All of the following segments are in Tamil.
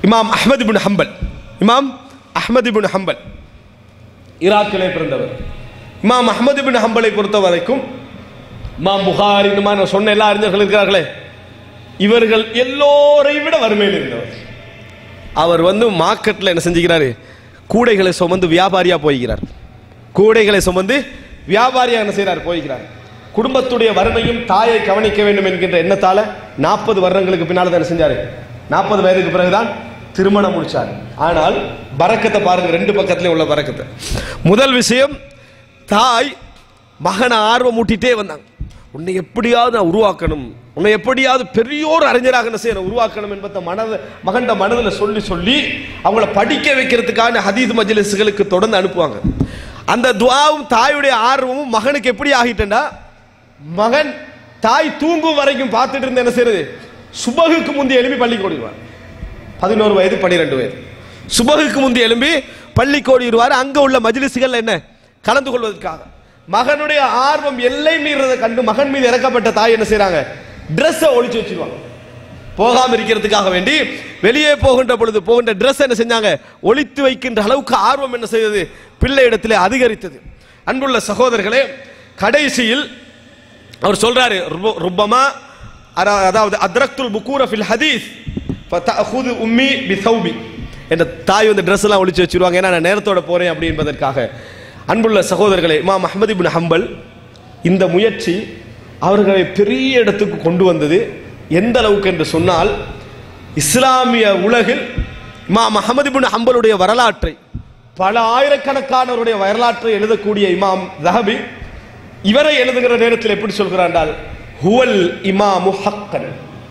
இமாம் அஹ்மது பின் ஹம்பல் இமாம் அஹ்மது பின் ஹம்பல் ஈராக்கிலே பிறந்தவர் இமாம் அஹ்மது பின் ஹம்பலை பொறுத்த வரைக்கும் இமாம் புகாரி இந்த மாதிரி நான் சொன்ன எல்லா அறிஞர்கள் இருக்கிறார்களே இவர்கள் எல்லோரை விட வறுமையில் இருந்தவர் அவர் வந்து மார்க்கெட்டில் என்ன செஞ்சுக்கிறாரு கூடைகளை சுமந்து வியாபாரியா போய்கிறார் கூடைகளை சுமந்து வியாபாரியா என்ன செய்கிறார் போய்கிறார் குடும்பத்துடைய வறுமையும் தாயை கவனிக்க வேண்டும் என்கின்ற எண்ணத்தால நாற்பது வருடங்களுக்கு பின்னால் தான் என்ன செஞ்சாரு நாற்பது வயதுக்கு பிறகுதான் திருமணம் முடிச்சார் ஆனால் பறக்கத்தை பாருங்க ரெண்டு பக்கத்துலயும் உள்ள பறக்கத்தை முதல் விஷயம் தாய் மகனை ஆர்வம் ஊட்டிட்டே வந்தாங்க உன்னை எப்படியாவது நான் உருவாக்கணும் உன்னை எப்படியாவது பெரியோர் அறிஞராக என்ன செய்யணும் உருவாக்கணும் என்பதை மனத மகன்ட மனதில் சொல்லி சொல்லி அவங்கள படிக்க வைக்கிறதுக்கான ஹதீஸ் மஜ்லிஸ்களுக்கு தொடர்ந்து அனுப்புவாங்க அந்த துவாவும் தாயுடைய ஆர்வமும் மகனுக்கு எப்படி ஆகிட்டேன்னா மகன் தாய் தூங்கும் வரைக்கும் பார்த்துட்டு இருந்த என்ன செய்யறது சுபகுக்கு முந்தி எழுப்பி பள்ளி ஓடிடுவார் பதினோரு வயது பன்னிரெண்டு வயது சுபகுக்கு முந்தி எழும்பி பள்ளி ஓடிடுவார் அங்க உள்ள மஜ்லிஸ்கள் என்ன கலந்து கொள்வதற்காக மகனுடைய ஆர்வம் எல்லை மீறதை கண்டு மகன் மீது இறக்கப்பட்ட தாய் என்ன செய்றாங்க ட்ரெஸ்ஸை ஒளிச்சு வச்சிருவாங்க போகாம இருக்கிறதுக்காக வேண்டி வெளியே போகின்ற பொழுது போகின்ற ட்ரெஸ் என்ன செஞ்சாங்க ஒளித்து வைக்கின்ற அளவுக்கு ஆர்வம் என்ன செய்தது பிள்ளை இடத்திலே அதிகரித்தது அன்புள்ள சகோதரர்களே கடைசியில் அவர் சொல்றாரு ருப- ருப்பமா அதா- அதாவது அத்ரக்துல் புக்கூர ஃபில் ஹதீஸ் ஃபதஅஹுது உம்மி பிசௌபி என்ற தாய் வந்து ட்ரெஸ் எல்லாம் ஒளிச்சு வச்சிருவாங்க ஏன்னா நான் நேரத்தோட போறேன் அப்படி என்பதற்காக அன்புள்ள சகோதரர்களே இமாம் அஹ்மது இப்னு ஹம்பல் இந்த முயற்சி அவர்களை பெரிய இடத்துக்கு கொண்டு வந்தது எந்த அளவுக்கு என்று சொன்னால் இஸ்லாமிய உலகில் இமாம் அஹமது இப்னு ஹம்பலுடைய வரலாற்றை பல ஆயிரக்கணக்கானவருடைய வரலாற்றை எழுதக்கூடிய இமாம் தஹபி இவரை எழுதுகிற நேரத்தில் எப்படி சொல்கிறார் என்றால் ஹுவல் இமாமு ஹக்கன்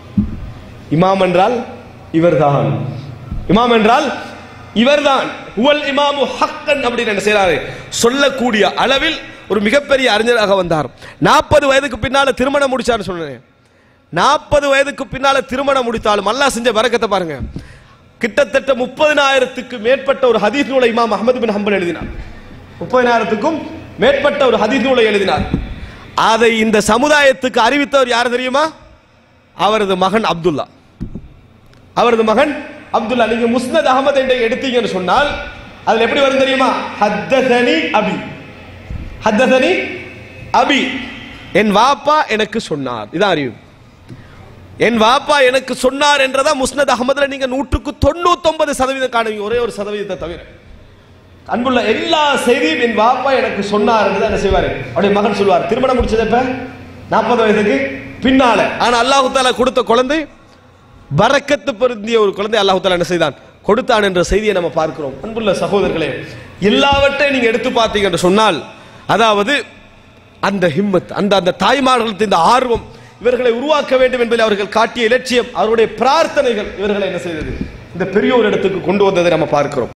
இமாம் என்றால் இவர்தான் இமாம் என்றால் இவர்தான் ஹுவல் இமாமு ஹக்கன் அப்படின்னு என்ன செய்றாரு சொல்லக்கூடிய அளவில் ஒரு மிகப்பெரிய அறிஞராக வந்தார் நாற்பது வயதுக்கு பின்னால திருமணம் முடிச்சார்னு சொன்னேன் நாற்பது வயதுக்கு பின்னால திருமணம் முடித்தாலும் அல்லாஹ் செஞ்ச வரக்கத்தை பாருங்க கிட்டத்தட்ட முப்பதினாயிரத்துக்கு மேற்பட்ட ஒரு ஹதீஸ் நூலை இமாம் அஹமது பின் ஹம்பல் எழுதினார் முப்பதினாயிரத்துக்கும் மேற்பட்ட ஒரு ஹதீஸ் நூலை எழுதினார் அதை இந்த சமுதாயத்துக்கு அறிவித்தவர் யார் தெரியுமா அவரது மகன் அப்துல்லா அவரது மகன் அப்துல்லா நீங்க முஸ்னத் அகமது என்று எடுத்தீங்கன்னு சொன்னால் அதுல எப்படி வரும் தெரியுமா ஹத்தசனி அபி ஹத்தசனி அபி என் வாப்பா எனக்கு சொன்னார் இதான் அறிவு என் வாப்பா எனக்கு சொன்னார் என்றதா முஸ்னத் அகமதுல நீங்க நூற்றுக்கு தொண்ணூத்தொன்பது சதவீதம் காணுவீங்க ஒரே ஒரு சதவீதத்தை தவிர அன்புள்ள எல்லா செய்தியும் என் வாப்பா எனக்கு சொன்னார் என்று என்ன செய்வாரு அவருடைய மகன் சொல்வார் திருமணம் முடிச்சது எப்ப நாற்பது வயதுக்கு பின்னால ஆனா அல்லாஹு தாலா கொடுத்த குழந்தை பரக்கத்து பொருந்திய ஒரு குழந்தை அல்லாஹு தாலா என்ன செய்தான் கொடுத்தான் என்ற செய்தியை நம்ம பார்க்கிறோம் அன்புள்ள சகோதரர்களே எல்லாவற்றையும் நீங்க எடுத்து பார்த்தீங்க என்று சொன்னால் அதாவது அந்த ஹிம்மத் அந்த அந்த தாய்மார்களுக்கு இந்த ஆர்வம் இவர்களை உருவாக்க வேண்டும் என்பதில் அவர்கள் காட்டிய இலட்சியம் அவருடைய பிரார்த்தனைகள் இவர்களை என்ன செய்தது இந்த பெரிய ஒரு இடத்துக்கு கொண்டு வந்ததை நம்ம பார்க்கிறோம்